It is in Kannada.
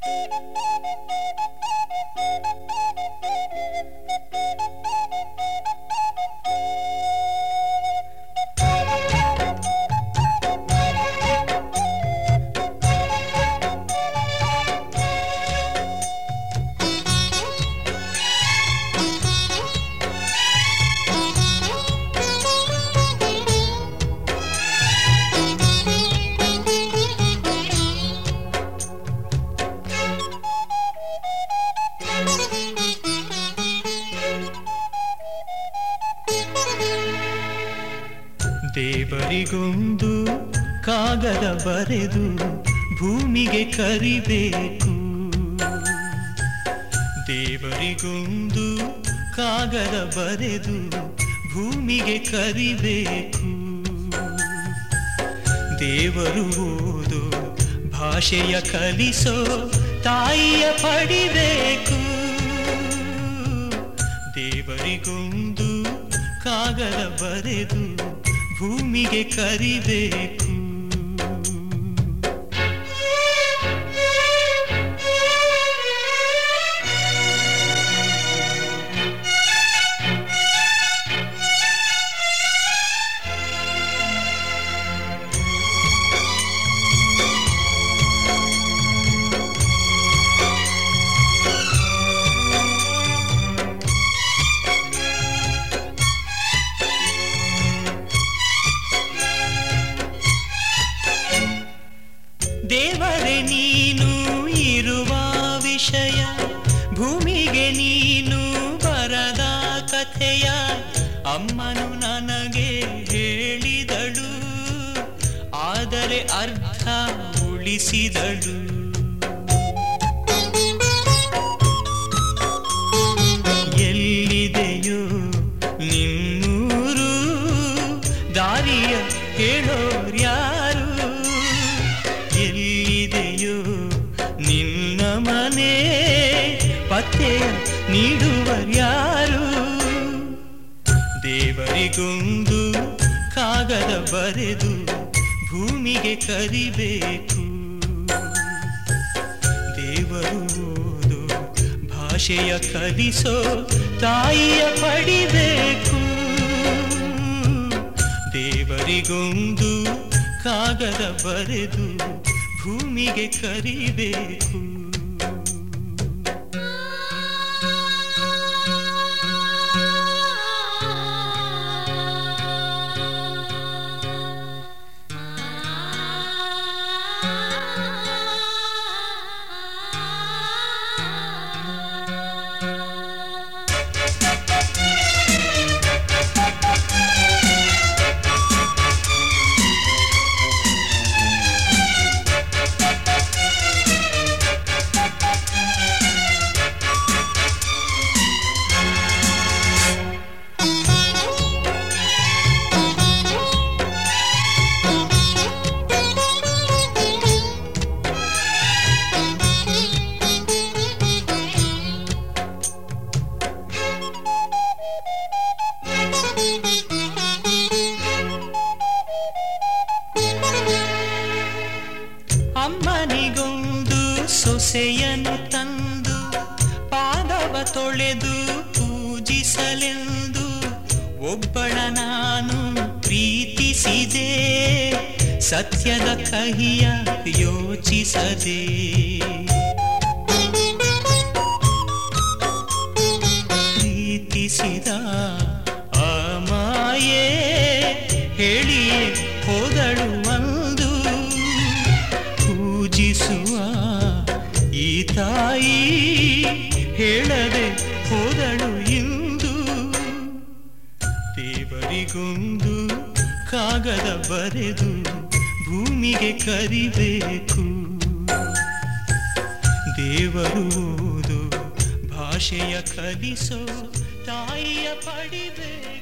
ದೇವರಿಗೊಂದು ಕಾಗದ ಬರೆದು ಭೂಮಿಗೆ ಕರಿಬೇಕು ದೇವರಿಗೊಂದು ಕಾಗದ ಬರೆದು ಭೂಮಿಗೆ ಕರಿಬೇಕು ದೇವರು ಓದು ಭಾಷೆಯ ಕಲಿಸೋ ತಾಯಿಯ ಪಡಿಬೇಕು ದೇವರಿಗೊಂದು ಕಾಗದ ಬರೆದು ಭೂಮಿಗೆ ಕರಿಬೇಕು ದೇವರೇ ನೀನು ಇರುವ ವಿಷಯ ಭೂಮಿಗೆ ನೀನು ಬರದ ಕಥೆಯ ಅಮ್ಮನು ನನಗೆ ಹೇಳಿದಳು ಆದರೆ ಅರ್ಥ ಉಳಿಸಿದಳು ಎಲ್ಲಿದೆಯೋ ನಿನ್ನೂರು ದಾರಿಯ ಹೇಳೋರ್ಯಾರು ಎಲ್ಲಿದೆಯೋ ನಿನ್ನ ಮನೆ ಪತ್ತೆಯ ನೀಡುವರ್ಯಾರು ದೇವರಿಗೊಂದು ಕಾಗದ ಬರೆದು ಭೂಮಿಗೆ ಕರಿಬೇಕು ದೇವರು ಓದು ಭಾಷೆಯ ಕಲಿಸೋ ತಾಯಿಯ ಪಡಿಬೇಕು ದೇವರಿಗೊಂದು ಕಾಗದ ಬರೆದು ಭೂಮಿಗೆ ಕರಿಬೇಕು ಅಮ್ಮನಿಗೊಂದು ಸೊಸೆಯನ್ನು ತಂದು ಪಾದವ ತೊಳೆದು ಪೂಜಿಸಲೆಂದು ಒಬ್ಬಳ ನಾನು ಪ್ರೀತಿಸಿದೆ ಸತ್ಯದ ಕಹಿಯ ಯೋಚಿಸದೆ ಪ್ರೀತಿಸಿದ ಆ ಮಾಯೆ ಹೇಳಿಯೇ ಹೋದಳು ಒಂದು ಪೂಜಿಸುವ ಈ ತಾಯಿ ಹೇಳದೆ ಹೋದಳು ಇಂದು ದೇವರಿಗೊಂದು ಕಾಗದ ಬರೆದು ಭೂಮಿಗೆ ಕರಿಬೇಕು ದೇವರು ಓದು ಭಾಷೆಯ ಕಲಿಸೋ ತಾಯಿಯ ಪಡಿಬೇಕು